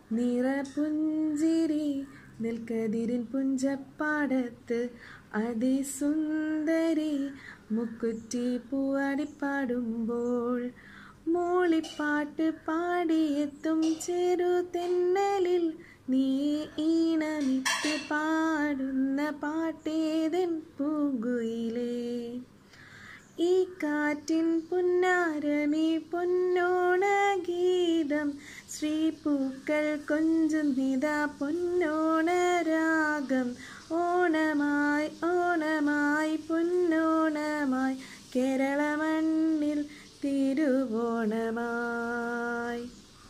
നിറപുഞ്ചിരി നെൽക്കതിരിൻ പുഞ്ചപ്പാടത്ത് അതിസുന്ദരി മുക്കുറ്റി പൂവാടിപ്പാടുമ്പോൾ മൂളിപ്പാട്ട് പാടിയെത്തും ചെറുതെന്നലിൽ നീ ഈണമിട്ട് പാടുന്ന പാട്ടേതൻ പൂങ്കുയിലേ ഈ കാറ്റിൻ പുന്നാരമീ പൊന്നോണ ഗീതം ശ്രീപൂക്കൾ കൊഞ്ചുന്നിത പൊന്നോണ രാഗം ഓണമായി ഓണമായി പൊന്നോണമായി കേരള മണ്ണിൽ തിരുവോണമായി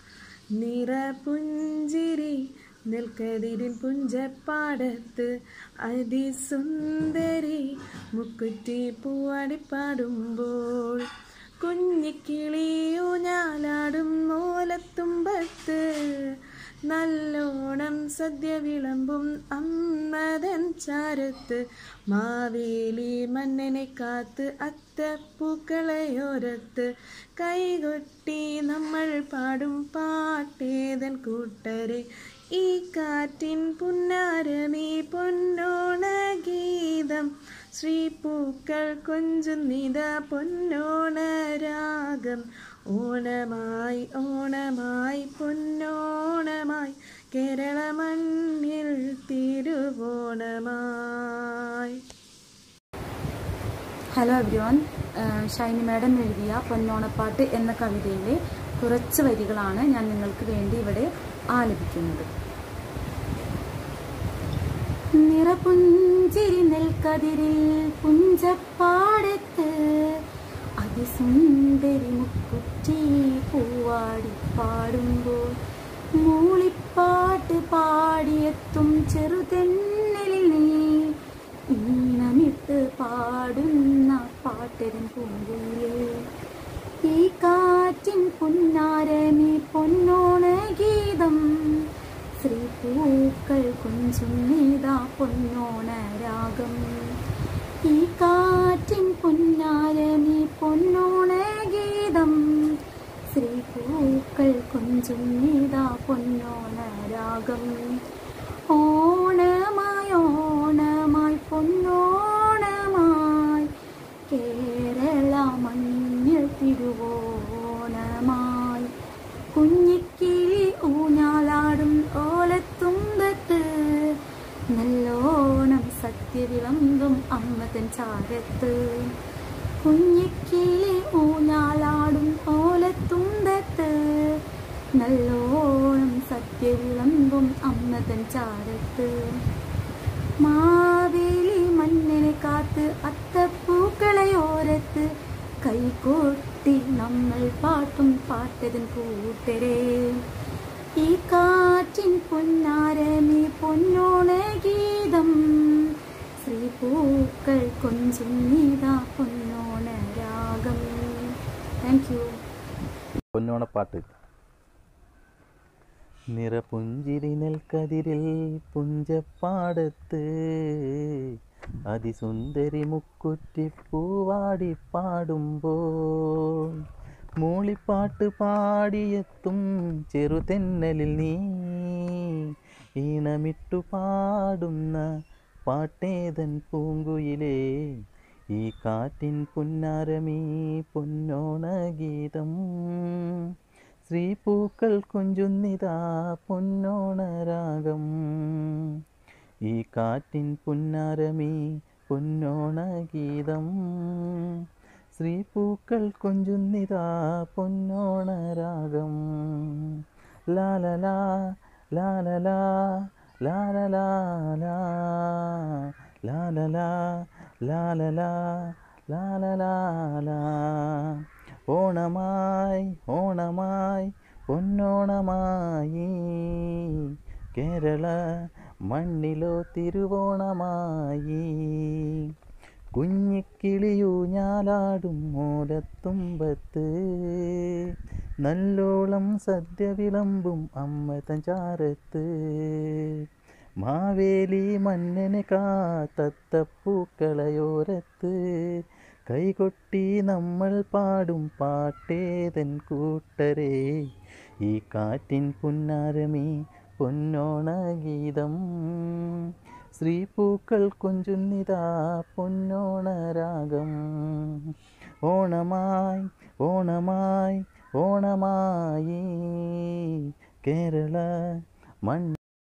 നിറപുഞ്ചിരി നെൽക്കതിരിൻ പുഞ്ചപ്പാടത്ത് അതിസുന്ദരി മുക്കുറ്റി പൂവാടിപ്പാടുമ്പോൾ കുഞ്ഞിക്കിളിയോ ഞാലാടും മൂലത്തുമ്പത്ത് നല്ലോണം സദ്യ വിളമ്പും അമ്മതൻ ചാരത്ത് മാവേലി മന്നനെ കാത്ത് അത്തപ്പൂക്കളയോരത്ത് കൈകൊട്ടി നമ്മൾ പാടും പാട്ടേതൻ കൂട്ടരെ ഈ കാറ്റിൻ പുന്നാരമീ പൊന്നോണ ഗീതം ശ്രീപൂക്കൾ കൊഞ്ചുന്നിത പൊന്നോണ രാഗം ഓണമായി ഓണമായി പൊന്നോണമായി കേരള മണ്ണിൽ തിരുവോണമായി ഹലോ എവ്രിവൺ ഷൈനി മാഡം എഴുതിയ പൊന്നോണപ്പാട്ട് എന്ന കവിതയിലെ കുറച്ച് വരികളാണ് ഞാൻ നിങ്ങൾക്ക് വേണ്ടി ഇവിടെ ആലപിക്കുന്നത് നിറപുഞ്ചിരി നെൽക്കതിരിൽ പുഞ്ചപ്പാടത്ത് അതിസുന്ദരി മുക്കുറ്റി പൂവാടി പാടുമ്പോൾ മൂളിപ്പാട്ട് പാടിയെത്തും ചെറുതെന്നലിൽ നീ ഈണമിട്ട് പാടുന്ന പാട്ടരൻ പൂങ്കുയിലേ ഈ കാറ്റിൻ പുന്നാരമി പൊന്നോണ ഗീതം ശ്രീപൂക്കൾ കൊഞ്ചും നീതാ പൊന്നോണ രാഗം ഈ കാറ്റിൻ പുന്നാരമി പൊന്നോണ ഗീതം ശ്രീപൂക്കൾ കൊഞ്ചും നീതാ പൊന്നോണ രാഗം ഓണമായി ഓണമായി പൊന്നോണമായി കേരള മഞ്ഞൾ തിരുവോണമായി കുഞ്ഞിക്കിളി ഊഞ്ഞാലാടും ഓലത്തുമ്പത്ത് നല്ലോണം സത്യവിളമ്പും അമ്മതൻ ചാരത്ത് കുഞ്ഞിക്കിളി ഊഞ്ഞാലാടും ഓലത്തുമ്പത്ത് നല്ലോണം സത്യവിളമ്പും അമ്മതൻ ചാരത്ത് മാവേലി മണ്ണിനെ കാത്ത് അത്തപ്പൂക്കളയോരത്ത് കൈകൊട്ടി നമ്മൾ പാട്ടും പാട്ടതിൻ കൂട്ടരെ ഈ കാറ്റിൻ പൊന്നാരമി പൊന്നോണ ഗീതം ശ്രീപൂക്കൾ കൊഞ്ചും നീതാ പൊന്നോണ രാഗം താങ്ക് യു പൊന്നോണപ്പാട്ട് നിറപുഞ്ചിരി നെൽക്കതിരിൽ പുഞ്ചപ്പാടത്ത് അതിസുന്ദരി മുക്കുറ്റി പൂവാടി പാടുമ്പോൾ മൂളിപ്പാട്ട് പാടിയെത്തും ചെറുതെന്നലിൽ നീ ഈണമിട്ടു പാടുന്ന പാട്ടേതൻ പൂങ്കുയിലേ ഈ കാറ്റിൻ പുന്നാരമീ പൊന്നോണ ഗീതം ശ്രീപൂക്കൾ കൊഞ്ചുന്നിതാ പൊന്നോണരാഗം ഈ കാറ്റിൻ പുന്നാരമീ പൊന്നോണ ഗീതം ശ്രീപൂക്കൾ കൊഞ്ചുന്നിതാ പൊന്നോണരാഗം ലാലലാ ലാലലാ ലാലലാ ലാലലാ ലാലലാ ലാലലാ ഓണമായി ഓണമായി പൊന്നോണമായി കേരള മണ്ണിലോ തിരുവോണമായി കുഞ്ഞിക്കിളിയു ഞാലാടും മൂലത്തുമ്പത്ത് നല്ലോളം സദ്യ വിളമ്പും അമ്മ തൻ ചാരത്ത് മാവേലി മന്നനെ കാത്തപ്പൂക്കളയോരത്ത് കൈകൊട്ടി നമ്മൾ പാടും പാട്ടേതൻ കൂട്ടരെ ഈ കാറ്റിൻ പുന്നാരമേ പൊന്നോണഗീതം ശ്രീപൂക്കൾ കൊഞ്ചുന്നിതാ പൊന്നോണരാഗം ഓണമായി ഓണമായി ഓണമായി കേരള മൺ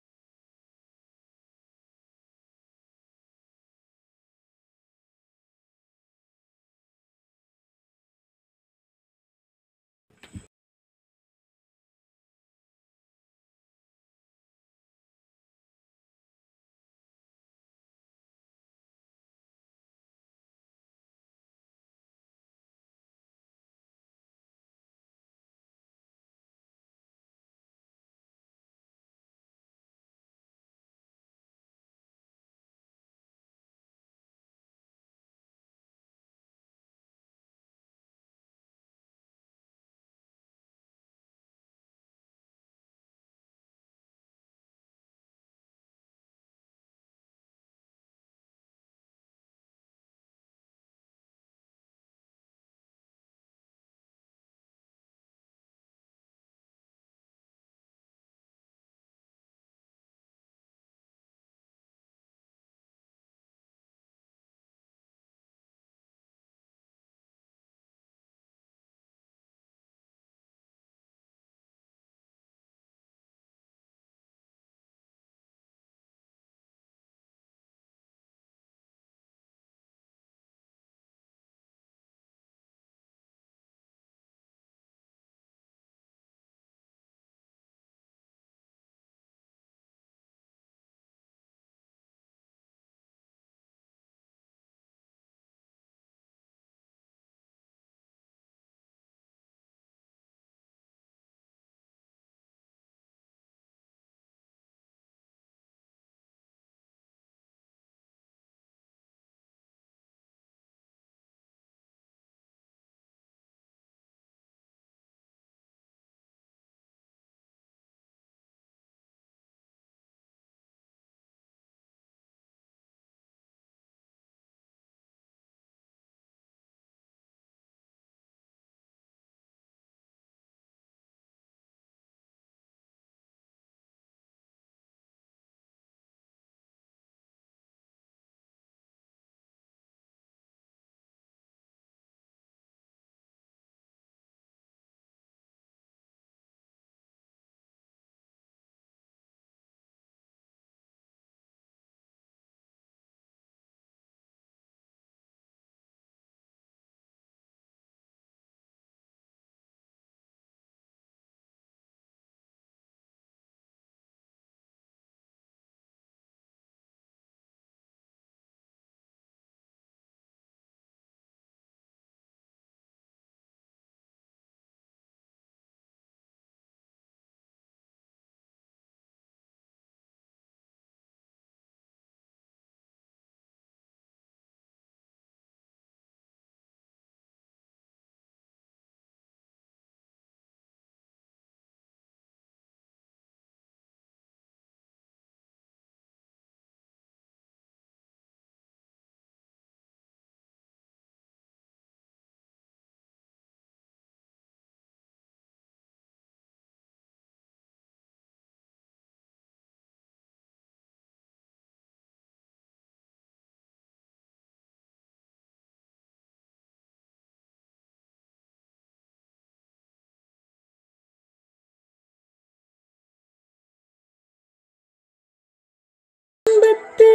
സമ്പത്ത്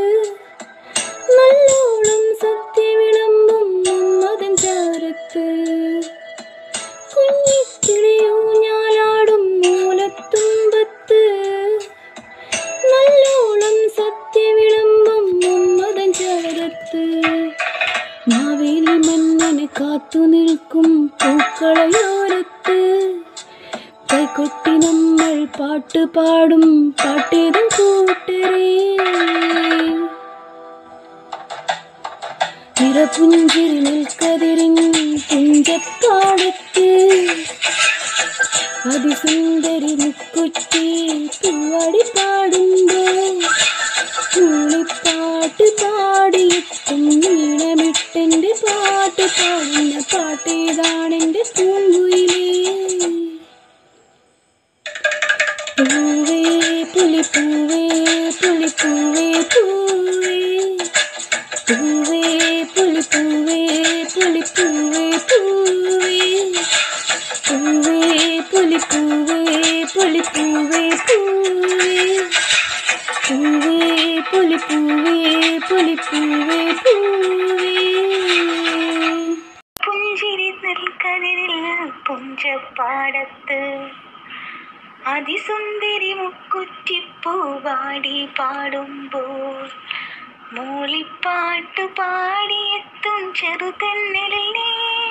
നല്ലോണം സത്യവിളമ്പും മന്മഥൻ ചാരത്ത് കുഞ്ഞിക്കിളിയൂഞ്ഞാലാടും മൂലത്തുമ്പത്ത് നല്ലോണം സത്യവിളമ്പും മന്മഥൻ ചാരത്ത് മാവേലി മന്നന് കാത്തു നിൽക്കും പൂക്കളയോരത്ത് കൈകൊട്ടി നമ്മൾ പാട്ട് പാടും പാട്ടേതും കൂട്ടരേ നിറപുഞ്ചിരി നിൽക്കതിരിൻ പുഞ്ചപ്പാടത്ത് അതിസുന്ദരി മുക്കുറ്റി പൂവാടി പാടുമ്പോ മൂളിപ്പാട്ട് പാടിയെത്തും നീളമിട്ടെന്റെ പാട്ട് പാടുന്ന പാട്ടേതാണെന്റെ പൂങ്കുയിലേ പുലിപ്പൂവേ പുലിപ്പൂവേ പൂവേ പൂവേ പുലിപ്പൂവേ പുലിപ്പൂവേ പൂവേ പൂവേ പുലിപ്പൂവേ പുലിപ്പൂവേ പൂവേ പൂവേ പുലിപ്പൂവേ പുലിപ്പൂവേ പൂവേ പുഞ്ചിരി നെൽക്കതിരിൽ പുഞ്ചപ്പാടത്ത് അതിസുന്ദരി മുക്കുറ്റിപ്പൂവാടി പാടുമ്പോൾ മൂളിപ്പാട്ട് പാടിയെത്തും ചെറുതെന്നലിൽ നീ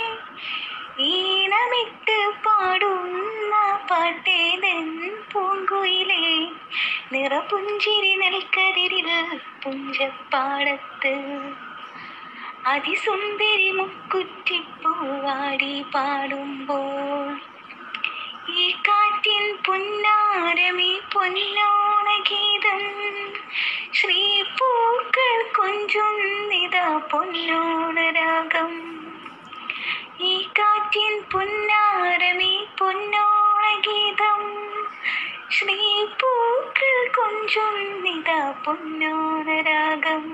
ഈണമിട്ട് പാടുന്ന പാട്ടേതൻ പൂങ്കുയിലേ നിറപുഞ്ചിരി നെൽക്കതിരിൽ പുഞ്ചപ്പാടത്ത് അതിസുന്ദരി മുക്കുറ്റിപ്പൂവാടി പാടുമ്പോൾ ഈ കാറ്റിൻ പൊന്നാരമി പൊന്നോണ ഗീതം ശ്രീപൂക്കൾ കൊഞ്ചുന്നിത പൊന്നോണ രാഗം ഈ കാറ്റിൻ പൊന്നാരമി പൊന്നോണ ഗീതം ശ്രീപൂക്കൾ കൊഞ്ചുന്നിത പൊന്നോണ രാഗം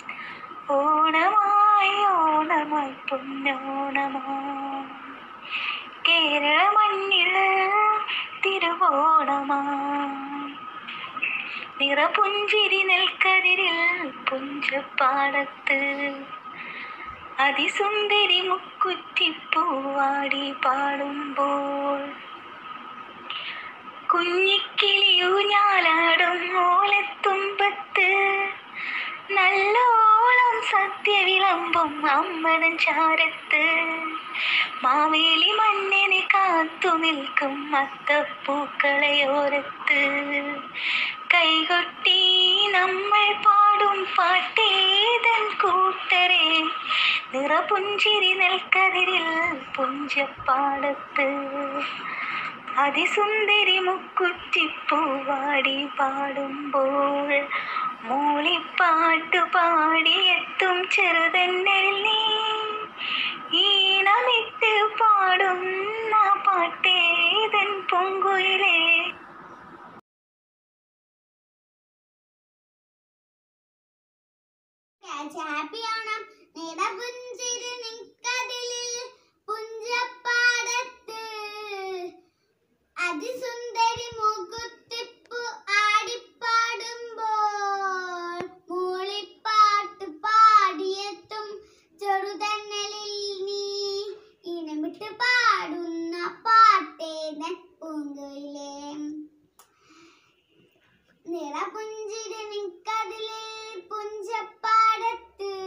ഓണമായി ഓണമായി പൊന്നോണമായി കേരള മണ്ണിൽ തിരുവോണമായി നിറപുഞ്ചിരി നെൽക്കതിരിൽ പുഞ്ചപ്പാടത്ത് അതിസുന്ദരി മുക്കുറ്റിപ്പൂവാടി പാടുമ്പോൾ കുഞ്ഞിക്കിളിയൂഞ്ഞാലാടും ഓലത്തുമ്പത്ത് നല്ലോളം സദ്യ വിളമ്പും അമ്മതൻ ചാരത്ത് മാവേലി മണ്ണിനെ കാത്തു നിൽക്കും അത്തപ്പൂക്കളയോരത്ത് കൈകൊട്ടി നമ്മൾ പാടും പാട്ടേതൻ കൂട്ടരെ നിറപുഞ്ചിരി നെൽക്കതിരിൽ പുഞ്ചപ്പാടത്ത് അതിസുന്ദരി മുക്കുറ്റിപ്പൂവാടി പാടുമ്പോൾ മൂളിപ്പാട്ടു പാടിയെത്തും ചെറുതന്നൽ നീ ഈണമിട്ട് പാടുന്ന പാട്ടേതൻ പൊങ്കുയിലേ ഹാപ്പിയാണം നിറപുഞ്ചിരി നിക്കതിലിൽ പുഞ്ചപ്പാടത്ത് അതിസുന്ദരി മുകുത്തിപ്പു ആടിപ്പാടുമ്പോൾ മൂളിപ്പാട്ട് പാടിയെത്തും ചെറുതന്നലിൽ നീ ഇനമിട്ട് പാടുന്ന പാട്ടേതൻ പൂങ്കുയിലേ നിറപുഞ്ചിരി നിക്കതിലിൽ പുഞ്ചപ്പാടത്ത്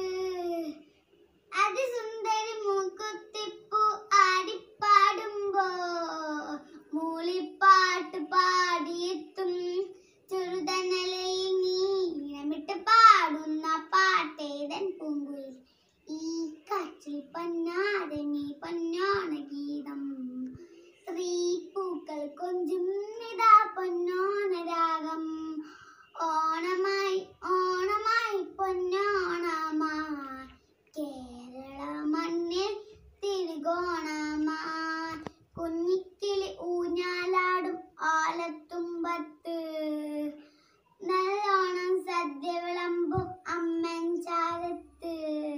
അതിസുന്ദരി മൂക്കുത്തിപ്പു ആടിപ്പാടുമ്പോ മൂളിപ്പാട്ട് പാടിയെത്തും ചെറുതനലയിൽ നീ ഇനമിട്ട് പാടുന്ന പാട്ടേതൻ പൂങ്കുയിൽ ഈ കാച്ചിൽ പൊന്നാതെ നീ പൊന്നോണ ഗീതം സ്ത്രീ പൂക്കൾ കൊഞ്ചും നിതാ പൊന്നോണ രാഗം ഓണമായി ഓണമായി പൊന്നോണമായി കേരള മണ്ണിൽ തിരുകോണമായി കുഞ്ഞിക്കിളി ഊഞ്ഞാലാടും ആലത്തുമ്പത്ത് നല്ലോണം സദ്യ വിളമ്പും അമ്മൻ ചാരത്ത്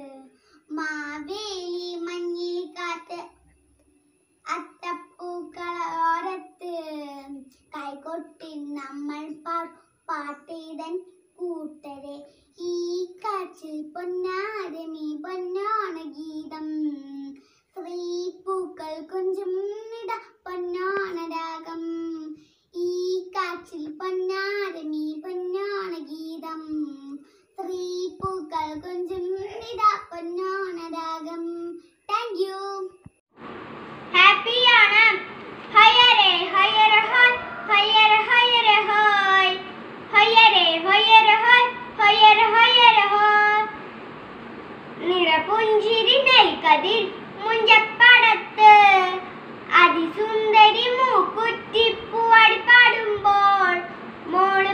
മാവേലി മഞ്ഞിൽ കാറ്റ് അത്തപ്പൂക്കളോരത്ത് കൈകൊട്ടി നമ്മൾ പാ- പാട്ടിതൻ കൂട്ടരെ ഈ കാച്ചിൽ പൊന്നാരമി പൊന്നോണ ഗീതം സ്ത്രീ പൂക്കൾ കൊഞ്ചും നിട പൊന്നോണ രാഗം ഈ കാച്ചിൽ പൊന്നാരമി പൊന്നോണ ഗീതം സ്ത്രീ പൂക്കൾ കൊഞ്ചും നിട പൊന്നോണ രാഗം താങ്ക് യു ഹാപ്പിയാണ് ഹയരെ ഹയരെ ഹായ് ഹയരെ ഹയരെ ഹായ് ഹയരെ ഹയരെ ഹായ് ഹയരെ ഹയരെ ഹായ് നിറപുഞ്ചിരി നെൽക്കതിർ മുഞ്ചപ്പടത്ത് അതിസുന്ദരി മൂക്കുറ്റിപ്പൂവാടി പാടുമ്പോൾ മോൾ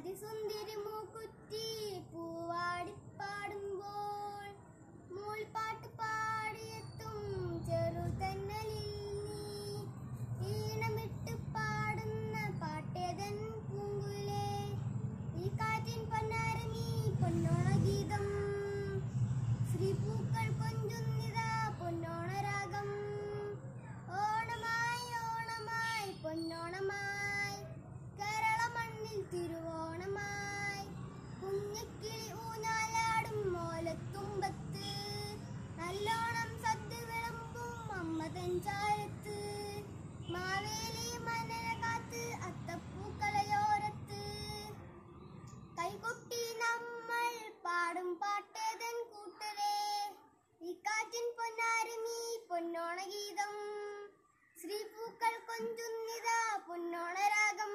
അതിസുന്ദരി മൂക്കുറ്റി പൂവാടിപ്പാടുമ്പോൾ മൂൾപ്പാട്ട് പാടിയെത്തും ചെറുതന്നലിൽ നീ ഈണമിട്ട് പാടുന്ന പാട്ടേതൻ പൂങ്കുലേ ഈ കാറ്റിൻ പൊന്നാരമീ പൊന്നോണ ഗീതം ശ്രീപൂക്കൾ കൊഞ്ചുന്നിതാ പൊന്നോണരാഗം ഓണമായി ഓണമായി പൊന്നോണമായി കേരള മണ്ണിൽ തിരുവോണമായി കുഞ്ഞിക്കിളി ഊഞ്ഞാലാടും മോലത്തുമ്പത്ത് നല്ലോണം സദ്യ വിളമ്പും അമ്മ തെഞ്ചാരത്ത് മാവേലി മനന കാത്ത് അത്തപ്പൂക്കളയോരത്ത് കൈകൊട്ടി നമ്മൾ പാടും പാട്ടേതൻ കൂട്ടരെ ഈ കാറ്റിൻ പൊന്നാരമീ പൊന്നോണ ഗീതം ശ്രീപൂക്കൾ കൊഞ്ചുന്നിതാ പൊന്നോണരാഗം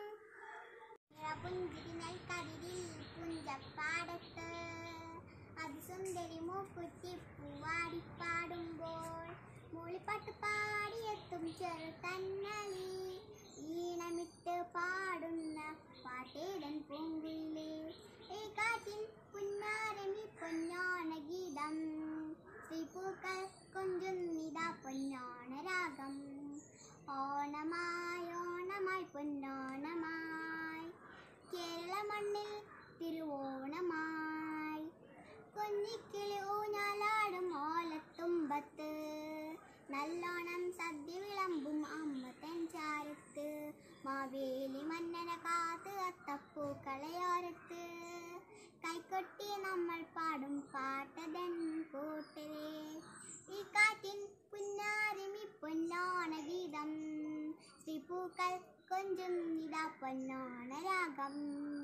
പുഞ്ചിരിനൽ കതിരിൽ പുഞ്ചപ്പാടത്ത് അതിസുന്ദരി മൂക്കുറ്റി പൂവാടിപ്പാടുമ്പോൾ മൂളിപ്പാട്ട് പാടിയെത്തും ചെറുതന്നലി ഈണമിട്ട് പാടുന്ന പാട്ടേടൻ പൂങ്കിലെ ഈ കാറ്റിൻ പുന്നാരമി പൊന്നോണ ഗീതം ശ്രീപൂക്കൾ കൊഞ്ചുന്നിതാ പൊന്നോണ രാഗം ഓണമായി ഓണമായി പൊന്നോണമായി കേരള മണ്ണിൽ തിരുവോണമായി കുഞ്ഞിക്കിളി ഊഞ്ഞാലാടും ഓലത്തുമ്പത്ത് നല്ലോണം സദ്യ വിളമ്പും അമ്മ തെഞ്ചാരത്ത് മാവേലി മന്നന കാത്ത് അത്തപ്പൂക്കളയോരത്ത് കൈകൊട്ടി നമ്മൾ പാടും പാട്ടതൻ കൂട്ടരെ ഈ കാറ്റിൻ പുന്നാരമി പൊന്നോണ ഗീതം ശ്രീപൂക്കൾ കൊഞ്ചും നിതാ പൊന്നോണ രാഗം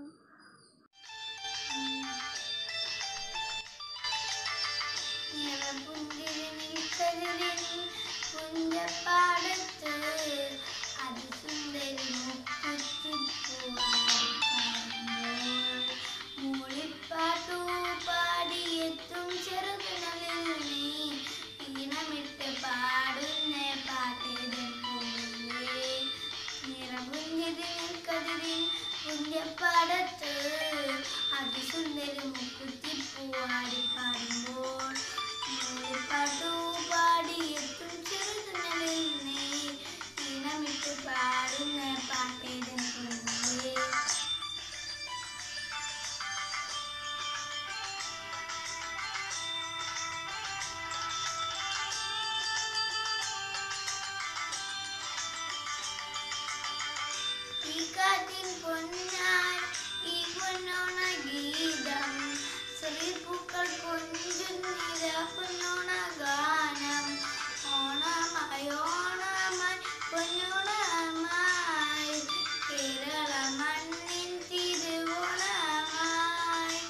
പുഞ്ചപ്പാടത്ത് അതിസുന്ദരി മൂളിപ്പാട്ടു പാടിയെത്തും ചെറുകിണലിൽ നീ ഈണമിട്ട് പാടുന്ന പാട്ടേതൻ പൂവിലേ നിറമുഞ്ഞതിൻ കതിരിൻ പുണ്യപ്പാടത്ത് അതിസുന്ദരി മുക്കുത്തി പൂവാടി പാടുമ്പോൾ പാട്ടു പാടിയെത്തും ചെറുതുണലിൽ നീ ഈണമിട്ട് പാടുന്ന പാട്ടേതൻ പൂവിലേ ഈ കാറ്റിൻ പൊന്നാൻ ഈ പൊന്നോണ ഗീതം ശ്രീപൂക്കൾ കൊഞ്ചുന്നിര പൊന്നോണ ഗാനം ഓണമായി ഓണമായി പൊന്നോണമായി കേരള മണ്ണിൻ തിരുവോണമായി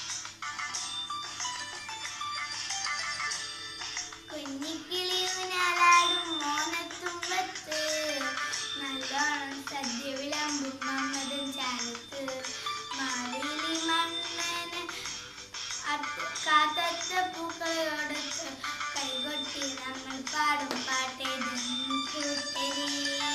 കുഞ്ഞിക്കിളി ഊഞ്ഞാലാടും മോനത്തുമ്പത്ത് നല്ലോണം സദ്യ വിളമ്പും മമ്മതും ചാലത്ത് മാവേലി മണ്ണന് കാത്തത്ത പൂക്കളോടത്ത് കൈകൊട്ടി നമ്മൾ പാടും പാട്ടേതും കൂട്ടരി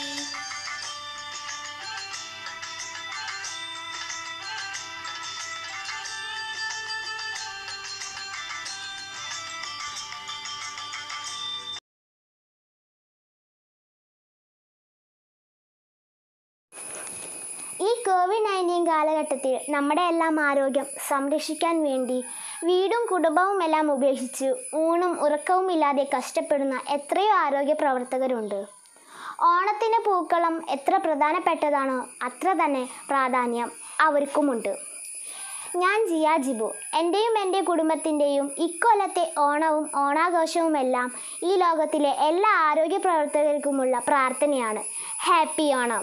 ഈ കോവിഡ് നയൻറ്റീൻ കാലഘട്ടത്തിൽ നമ്മുടെ എല്ലാം ആരോഗ്യം സംരക്ഷിക്കാൻ വേണ്ടി വീടും കുടുംബവും എല്ലാം ഉപേക്ഷിച്ച് ഊണും ഉറക്കവും ഇല്ലാതെ കഷ്ടപ്പെടുന്ന എത്രയോ ആരോഗ്യ പ്രവർത്തകരുണ്ട് ഓണത്തിന് പൂക്കളം എത്ര പ്രധാനപ്പെട്ടതാണോ അത്ര തന്നെ പ്രാധാന്യം അവർക്കുമുണ്ട് ഞാൻ ജിയ ജിബു എൻ്റെയും എൻ്റെ കുടുംബത്തിൻ്റെയും ഇക്കൊല്ലത്തെ ഓണവും ഓണാഘോഷവുമെല്ലാം ഈ ലോകത്തിലെ എല്ലാ ആരോഗ്യ പ്രവർത്തകർക്കുമുള്ള പ്രാർത്ഥനയാണ് ഹാപ്പി ഓണം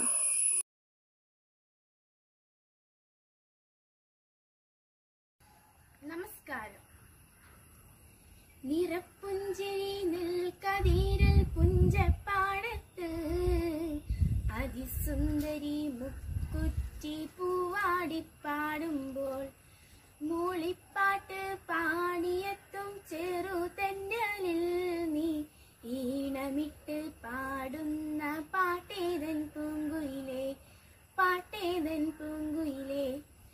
നമസ്കാരം നിറപ്പുഞ്ചിരി നിൽക്കതിരിൽ പുഞ്ചപ്പാടത്ത് അതിസുന്ദരി മുക്കുറ്റി പൂവാടിപ്പാടുമ്പോൾ മൂളിപ്പാട്ട് പാടിയെത്തും ചെറുതെന്നലിൽ നീ ഈണമിട്ട് പാടുന്ന പാട്ടേതൻ പൂങ്കുയിലേ പാട്ടേതൻ പൂങ്കുയിലേ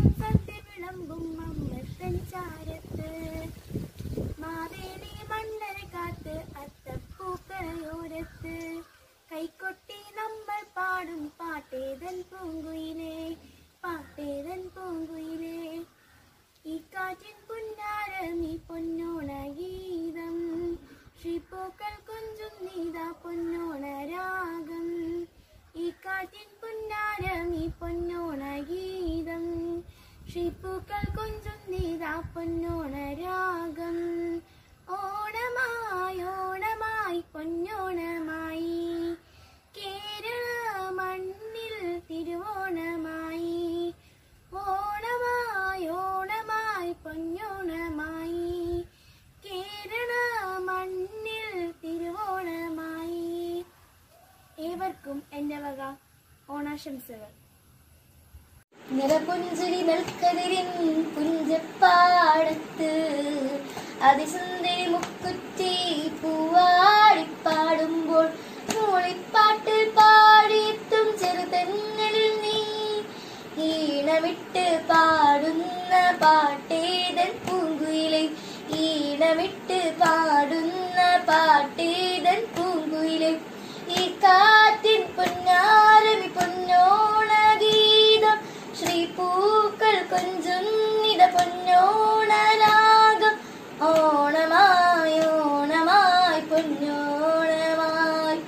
സദ്യ വിളമ്പും അമ്മത്തൻ ചാരത്ത് മാവേലി മണ്ണര കാത്ത് അത്തപ്പൂക്കളയോരത്ത് കൈകൊട്ടി നമ്മൾ പാടും പാട്ടേതൻ പൂങ്കുയിലേ പാട്ടേതൻ പൂങ്കുയിലേ ഈ കാറ്റിൻ പുന്നാരമി പൊന്നോണ ഗീതം ശ്രീപ്പൂക്കൾ കൊഞ്ചും നീതാ പൊന്നോണ രാഗം ഈ കാറ്റിൻ പുന്നാരമി പൊന്നോണ ഗീതം ശ്രീപ്പൂക്കൾ കൊഞ്ചും നീതാ പൊന്നോണ രാഗം ഓണമായി ഓണമായി പൊന്നോണമായി കേരള മണ്ണിൽ തിരുവോണമായി ഓണമായി ഓണമായി പൊന്നോണമായി കേരള മണ്ണിൽ തിരുവോണമായി ഏവർക്കും എൻ്റെ വക ഓണാശംസകൾ നിറപുഞ്ചിരി നെൽക്കതിരിൻ പുഞ്ചപ്പാടത്ത് അതിസുന്ദരി മുക്കുറ്റി പൂവാടിപ്പാടുമ്പോൾ മൂളിപ്പാട്ട് പാടിയെത്തും ചെറുതെന്നലിൽ നീ ഈണമിട്ട് പാടുന്ന പാട്ടേതൻ പൂങ്കുയിലെ ഈണമിട്ട് പാടുന്ന പാട്ടേതൻ പൂങ്കുയിലെ ഈ കാറ്റിൻ പൊന്നാരമി പൊന്നോണ ഗീതം ശ്രീപൂക്കൾ കൊഞ്ചുന്നിത പൊന്നോണരാഗം ഓണമായി ഓണമായി പൊന്നോണമായി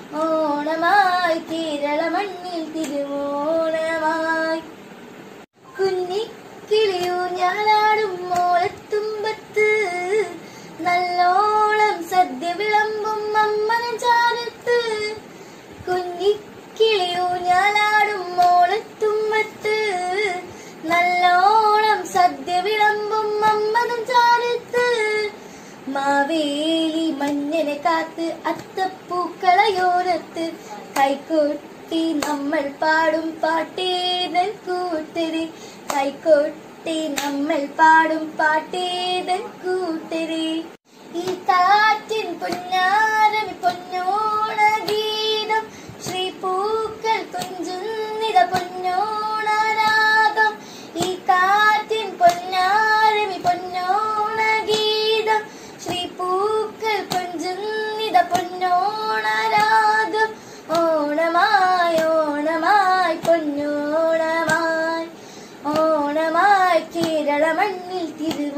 ഓണമായി കേരള മണ്ണിൽ തിരുവോണമായി കുഞ്ഞിക്കിളിയൂ ഞാനാടും മോളത്തുമ്പത്ത് നല്ലോളം സദ്യ വിളമ്പും അമ്മന ചാരത്ത് കുഞ്ഞിക്കിളിയൂ ഞാനാടും മോളത്തുമ്പത്ത് നല്ലോണം സദ്യ വിളമ്പും അമ്മനം ചാരത്ത് മാവേലി മഞ്ഞനെ കാത്ത് അത്തപ്പൂക്കളയോരത്ത് കൈകൊട്ടി നമ്മൾ പാടും പാട്ടേതൻ കൂട്ടരെ കൈകൊട്ടി നമ്മൾ പാടും പാട്ടേതൻ കൂട്ടരെ ഈ കാറ്റിൻ പൊന്നാരമി പൊന്നോണ ഗീതം ശ്രീപൂക്കൾ കൊഞ്ചുന്നിത പൊന്നോണ രാഗം ഈ കാറ്റിൻ പൊന്നാരമി പൊന്നോണ ഗീതം ശ്രീപൂക്കൾ കൊഞ്ചുന്നിത പൊന്നോണ രാഗം ഓണമായി ഓണമായി പൊന്നോണമായി ഓണമായി കേരള മണ്ണിൽ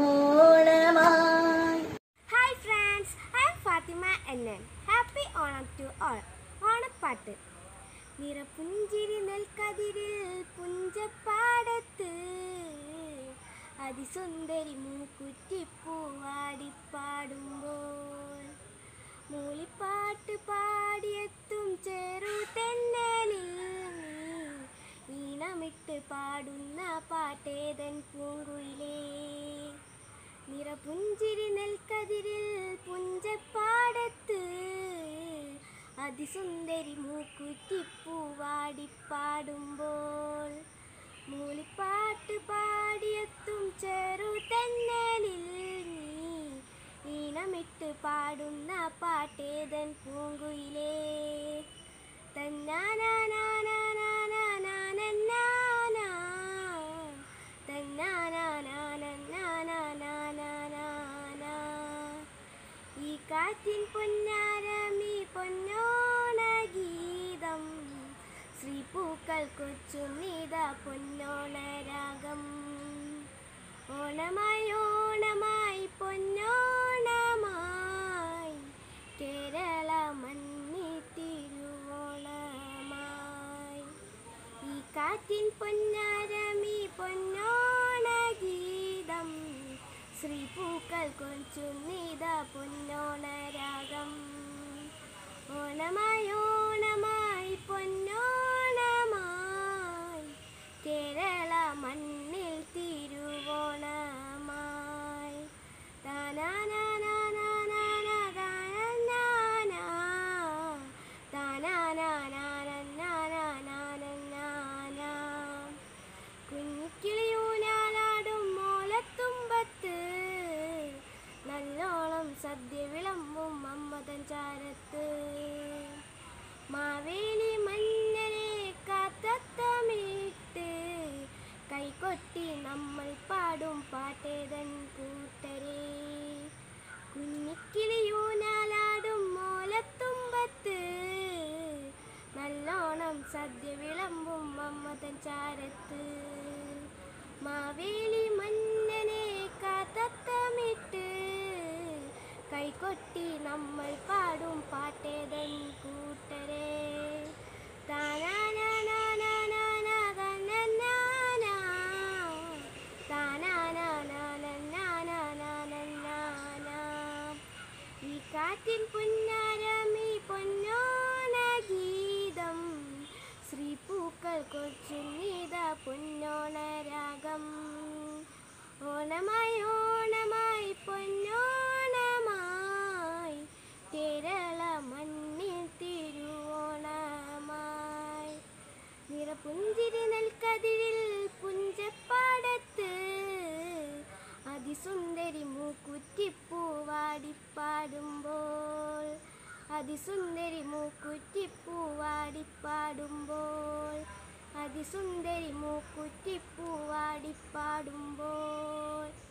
തിരുവോണമായി hi friends I am Fathima N N happy Onam to all ഓണപ്പാട്ട് നിറപുഞ്ചിരി നെൽക്കതിരിൽ പുഞ്ചപ്പാടത്ത് അതിസുന്ദരി മൂക്കുറ്റി പൂവാടിപ്പാടുമ്പോൾ മൂളിപ്പാട്ട് പാടിയെത്തും ചെറു തെന്നലിൽ നീ ഈണമിട്ട് പാടുന്ന പാട്ടേതൻ പൂങ്കുയിലേ നിറപുഞ്ചിരി നെൽക്കതിരിൽ പുഞ്ചപ്പാടത്ത് അതിസുന്ദരി മൂക്കുറ്റി പൂവാടിപ്പാടുമ്പോൾ മൂളിപ്പാട്ട് പാടിയെത്തും ചെറു തെന്നലിൽ നീ ഈണമിട്ട് പാടുന്ന പാട്ടേതൻ പൂങ്കുയിലേ തന്നാനാനാനാനാനാനാനാനാ. തന്നാനാനാനാനാനാനാനാനാ. ഈ കാറ്റിൻ പൊന്നാരമീ പൊന്നോണ ഗീതം ശ്രീപൂക്കൾ കൊച്ചുന്നിത പൊന്നോണ രാഗം ഓണമായി ഓണമായി പൊന്നോണമായി കേരള മണ്ണി തിരുവോണമായി ഈ കാറ്റിൻ പൊന്നാരമി പൊന്നോണ ഗീതം ശ്രീപൂക്കൾ കൊഞ്ചുന്നിത പൊന്നോണ രാഗം ഓണമായി ഓണമായി പൊന്നോണമായി കേരള മണ്ണിൽ തിരുവോണമായി താനാനാനാനാനാനാ താനാനാനാ. താനാനാനാനാനാനാനാനാനാ. കുഞ്ഞിക്കിളിയൂനാലാടും മോലത്തുമ്പത്ത് നല്ലോളം സദ്യ വിളമ്പും അമ്മതൻ ചാരത്ത് അമ്മതൻ ചാരത്ത് മാവേലി മന്നനെ കാത്തത്തമിട്ട് കൈകൊട്ടി നമ്മൾ പാടും പാട്ടേതൻ കൂട്ടരെ താനാനാനാനാനാനാനാനാനാ. താനാനാനാനാനാനാനാനാനാ. ഈ കാറ്റിൻ പുന്നാരമീ പൊന്നോണ ഗീതം ശ്രീപൂക്കൾ കൊച്ചുന്നീത പൊന്നോണ രാഗം ഓണമായി ഓണമായി പൊന്നോണമായി കേരള മണ്ണിൽ തിരുവോണമായി നിറപുഞ്ചിരി നെൽക്കതിരിൽ പുഞ്ചപ്പാടത്ത് അതിസുന്ദരി മൂക്കുറ്റിപ്പൂവാടിപ്പാടുമ്പോൾ അതിസുന്ദരി മൂക്കുറ്റിപ്പൂവാടിപ്പാടുമ്പോൾ അതിസുന്ദരി മൂക്കുറ്റിപ്പൂവാടിപ്പാടുമ്പോൾ